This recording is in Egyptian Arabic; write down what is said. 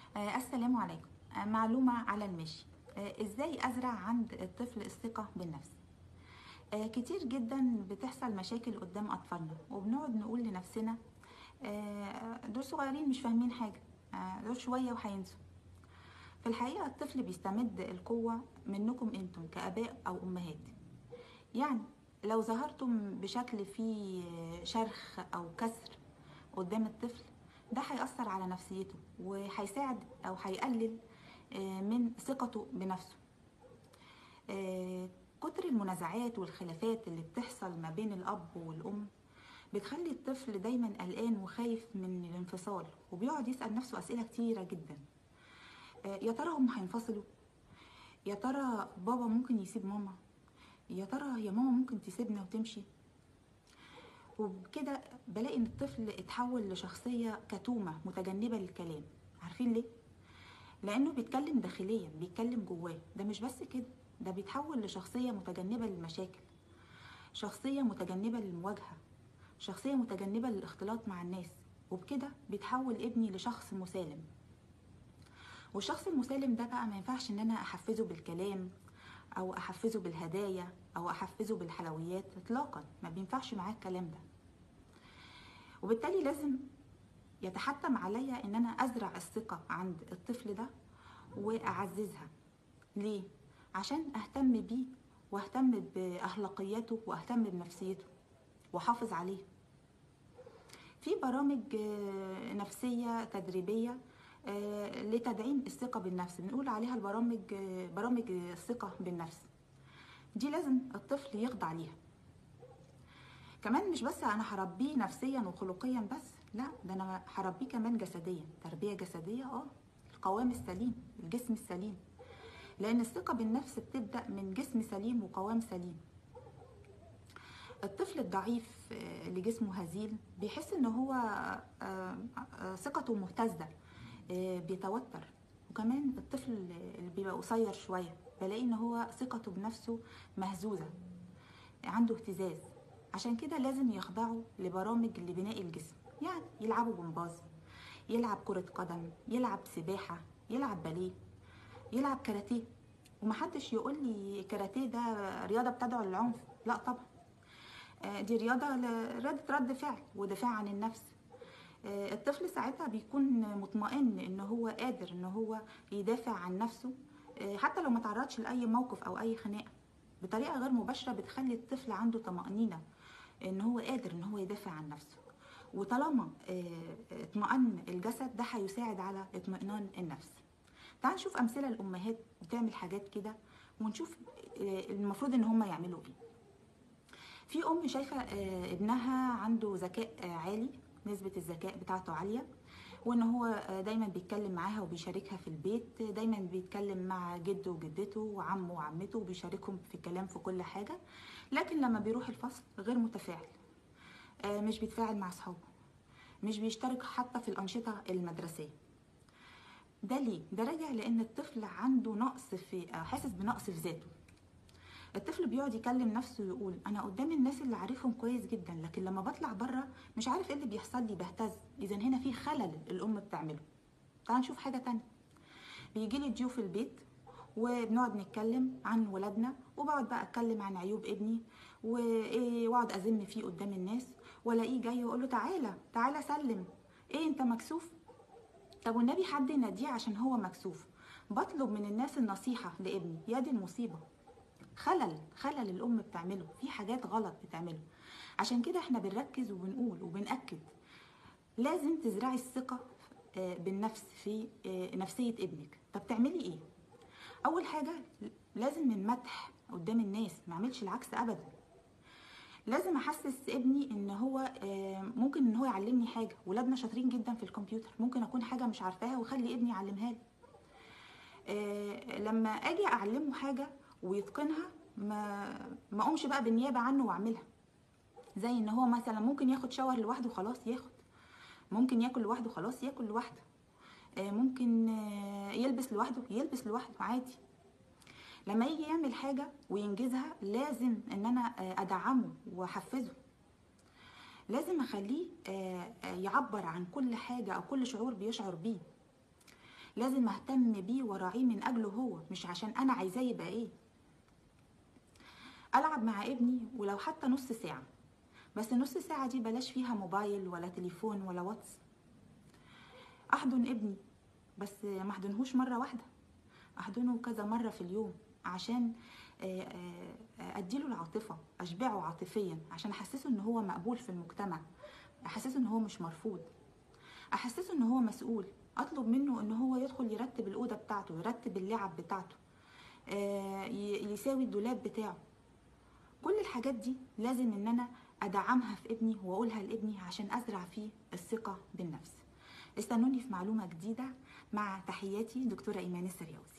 آه، السلام عليكم آه، معلومة على المشي آه، ازاي ازرع عند الطفل الثقة بالنفس آه، كتير جدا بتحصل مشاكل قدام اطفالنا وبنقعد نقول لنفسنا آه، دول صغيرين مش فاهمين حاجة آه، دول شوية وهينسوا في الحقيقة الطفل بيستمد القوة منكم انتم كآباء او امهات يعني لو ظهرتم بشكل فيه شرخ او كسر قدام الطفل ده هيأثر على نفسيته وهيساعد أو هيقلل آه، من ثقته بنفسه آه، كتر المنازعات والخلافات اللي بتحصل ما بين الأب والأم بتخلي الطفل دايما قلقان وخايف من الانفصال وبيقعد يسأل نفسه أسئلة كتيرة جدا آه، يا ترى هم هينفصلوا يا ترى بابا ممكن يسيب ماما يا ترى هي ماما ممكن تسيبنا وتمشي وبكده بلاقي ان الطفل اتحول لشخصية كتومة متجنبة للكلام عارفين ليه؟ لانه بيتكلم داخليا بيتكلم جواه ده مش بس كده ده بيتحول لشخصية متجنبة للمشاكل شخصية متجنبة للمواجهة شخصية متجنبة للاختلاط مع الناس وبكده بيتحول ابني لشخص مسالم والشخص المسالم ده بقى ما ينفعش ان انا احفزه بالكلام او احفزه بالهدايا او احفزه بالحلويات اطلاقا ما بينفعش معاه الكلام ده وبالتالي لازم يتحتم عليا ان انا ازرع الثقة عند الطفل ده واعززها ليه عشان اهتم بيه واهتم باخلاقياته واهتم بنفسيته واحافظ عليه في برامج آه، نفسية تدريبية آه، لتدعيم الثقة بالنفس بنقول عليها البرامج آه، برامج الثقة بالنفس دي لازم الطفل يخضع ليها كمان مش بس انا هربيه نفسيا وخلقيا بس لا ده انا هربيه كمان جسديا تربية جسدية اه القوام السليم الجسم السليم لان الثقة بالنفس بتبدأ من جسم سليم وقوام سليم الطفل الضعيف آه، اللي جسمه هزيل بيحس ان هو آه، آه، ثقته مهتزة آه، بيتوتر وكمان الطفل اللي بيبقى قصير شوية بلاقي ان هو ثقته بنفسه مهزوزة عنده اهتزاز عشان كده لازم يخضعوا لبرامج لبناء الجسم يعني يلعبوا جمباز يلعب كرة قدم يلعب سباحة يلعب باليه يلعب كاراتيه ومحدش يقول لي كاراتيه ده رياضة بتدعو للعنف لا طبعا آه، دي رياضة ل- رياضة رد فعل ودفاع عن النفس آه، الطفل ساعتها بيكون مطمئن ان هو قادر ان هو يدافع عن نفسه آه، حتى لو ما تعرضش لاي موقف او اي خناقه بطريقه غير مباشره بتخلي الطفل عنده طمانينه ان هو قادر ان هو يدافع عن نفسه وطالما آه، اطمئن الجسد ده هيساعد على اطمئنان النفس تعال نشوف امثله الامهات بتعمل حاجات كده ونشوف آه، المفروض ان هم يعملوا ايه في ام شايفه آه، ابنها عنده ذكاء آه، عالي نسبه الذكاء بتاعته عاليه وان هو آه، دايما بيتكلم معاها وبيشاركها في البيت دايما بيتكلم مع جده وجدته وعمه وعمته وبيشاركهم في الكلام في كل حاجه لكن لما بيروح الفصل غير متفاعل آه، مش بيتفاعل مع اصحابه مش بيشترك حتى في الانشطه المدرسيه ده ليه ده راجع لان الطفل عنده نقص في آه، حاسس بنقص في ذاته الطفل بيقعد يكلم نفسه ويقول انا قدام الناس اللي عارفهم كويس جدا لكن لما بطلع بره مش عارف ايه اللي بيحصل لي بهتز اذا هنا في خلل الام بتعمله تعال نشوف حاجه تانية بيجي لي ضيوف البيت وبنقعد نتكلم عن ولادنا وبقعد بقى اتكلم عن عيوب ابني وايه واقعد اذم فيه قدام الناس والاقيه جاي واقول له تعالى تعالى سلم ايه انت مكسوف طب والنبي حد يناديه عشان هو مكسوف بطلب من الناس النصيحه لابني يا دي المصيبه خلل خلل الام بتعمله في حاجات غلط بتعمله عشان كده احنا بنركز وبنقول وبنأكد لازم تزرعي الثقة آه، بالنفس في آه، نفسية ابنك طب تعملي ايه اول حاجة لازم المدح قدام الناس ما اعملش العكس ابدا لازم احسس ابني ان هو آه، ممكن ان هو يعلمني حاجة ولادنا شاطرين جدا في الكمبيوتر ممكن اكون حاجة مش عارفاها واخلي ابني يعلمها لي آه، لما اجي اعلمه حاجه ويتقنها ما ما اقومش بقى بالنيابه عنه واعملها زي ان هو مثلا ممكن ياخد شاور لوحده خلاص ياخد ممكن ياكل لوحده خلاص ياكل لوحده آه، ممكن آه، يلبس لوحده يلبس لوحده عادي لما يجي يعمل حاجه وينجزها لازم ان انا آه، ادعمه واحفزه لازم اخليه آه، آه، يعبر عن كل حاجه او كل شعور بيشعر بيه لازم اهتم بيه وراعيه من اجله هو مش عشان انا عايزاه يبقى ايه العب مع ابني ولو حتى نص ساعه بس النص ساعه دي بلاش فيها موبايل ولا تليفون ولا واتس احضن ابني بس ما احضنهوش مره واحده احضنه كذا مره في اليوم عشان آه، آه، اديله العاطفه اشبعه عاطفيا عشان احسسه ان هو مقبول في المجتمع احسسه ان هو مش مرفوض احسسه ان هو مسؤول اطلب منه ان هو يدخل يرتب الاوضه بتاعته يرتب اللعب بتاعته آه، ي- يساوي الدولاب بتاعه كل الحاجات دي لازم ان انا ادعمها في ابني واقولها لابني عشان ازرع فيه الثقه بالنفس استنوني في معلومه جديده مع تحياتي دكتوره ايمان السرياوسي